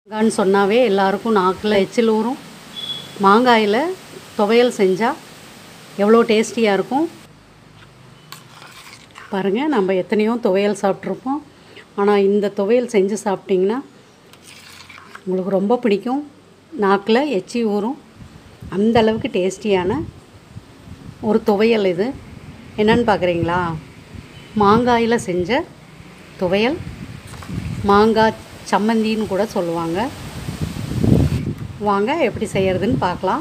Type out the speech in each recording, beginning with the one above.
மாங்கான்னு சொன்னாவே எல்லாருக்கும் நாக்கில் எச்சில் ஊறும் மாங்காயில் துவையல் செஞ்சால் எவ்வளோ டேஸ்டியாக இருக்கும் பாருங்கள் நம்ம எத்தனையோ துவையல் சாப்பிட்ருப்போம் ஆனால் இந்த துவையல் செஞ்சு சாப்பிட்டிங்கன்னா உங்களுக்கு ரொம்ப பிடிக்கும் நாக்கில் எச்சி ஊறும் அந்த அளவுக்கு டேஸ்டியான ஒரு துவையல் இது என்னன்னு பார்க்குறீங்களா மாங்காயில் செஞ்ச துவையல் மாங்காய் சம்மந்தின்னு கூட சொல்லுவாங்க வாங்க எப்படி செய்கிறதுன்னு பார்க்கலாம்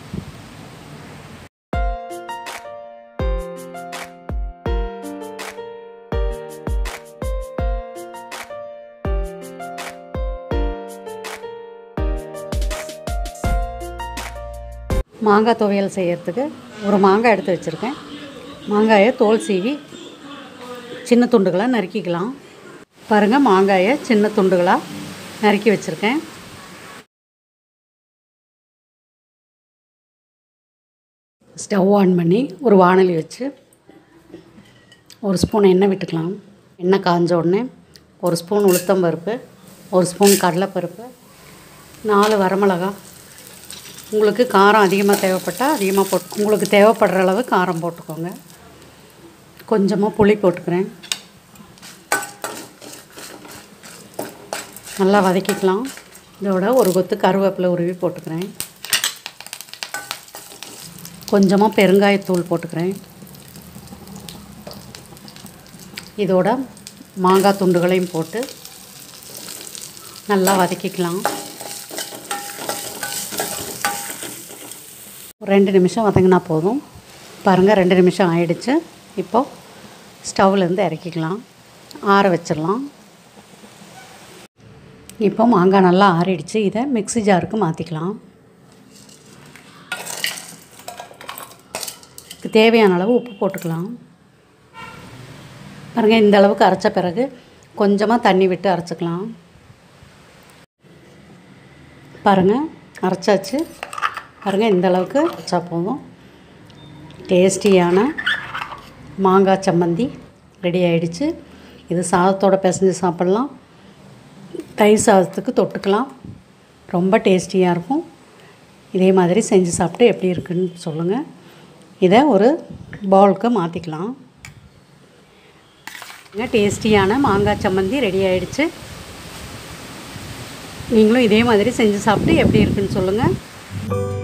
மாங்காய் துவையல் செய்கிறதுக்கு ஒரு மாங்காய் எடுத்து வச்சுருக்கேன் மாங்காயை தோல் சீவி சின்ன துண்டுகளாக நறுக்கிக்கலாம் பாருங்கள் மாங்காயை சின்ன துண்டுகளாக நறுக்கி வச்சுருக்கேன் ஸ்டவ் ஆன் பண்ணி ஒரு வானொலி வச்சு ஒரு ஸ்பூன் எண்ணெய் விட்டுக்கலாம் எண்ணெய் காஞ்ச உடனே ஒரு ஸ்பூன் உளுத்தம்பருப்பு ஒரு ஸ்பூன் கடலைப்பருப்பு நாலு வரமிளகா உங்களுக்கு காரம் அதிகமாக தேவைப்பட்டால் அதிகமாக போட்டு உங்களுக்கு தேவைப்படுற அளவு காரம் போட்டுக்கோங்க கொஞ்சமாக புளி போட்டுக்கிறேன் நல்லா வதக்கிக்கலாம் இதோட ஒரு கொத்து கருவேப்பிலை உருவி போட்டுக்கிறேன் கொஞ்சமாக பெருங்காயத்தூள் போட்டுக்கிறேன் இதோட மாங்காய் துண்டுகளையும் போட்டு நல்லா வதக்கிக்கலாம் ரெண்டு நிமிஷம் வதங்கினா போதும் பாருங்கள் ரெண்டு நிமிஷம் ஆயிடுச்சு இப்போது ஸ்டவ்லேருந்து இறக்கிக்கலாம் ஆற வச்சிடலாம் இப்போ மாங்காய் நல்லா ஆறிடுச்சு இதை மிக்ஸி ஜாருக்கு மாற்றிக்கலாம் இதுக்கு தேவையான அளவு உப்பு போட்டுக்கலாம் பாருங்கள் இந்த அளவுக்கு அரைச்ச பிறகு கொஞ்சமாக தண்ணி விட்டு அரைச்சிக்கலாம் பாருங்கள் அரைச்சாச்சு பாருங்கள் இந்த அளவுக்கு அரைச்சா போதும் டேஸ்டியான மாங்காய் சம்மந்தி ரெடி ஆயிடுச்சு இது சாதத்தோட பிசைஞ்சு சாப்பிட்லாம் தயிர் சாதத்துக்கு தொட்டுக்கலாம் ரொம்ப டேஸ்டியாக இருக்கும் இதே மாதிரி செஞ்சு சாப்பிட்டு எப்படி இருக்குன்னு சொல்லுங்கள் இதை ஒரு பவுலுக்கு மாற்றிக்கலாம் டேஸ்டியான மாங்காய் சம்மந்தி ரெடி ஆயிடுச்சு நீங்களும் இதே மாதிரி செஞ்சு சாப்பிட்டு எப்படி இருக்குன்னு சொல்லுங்கள்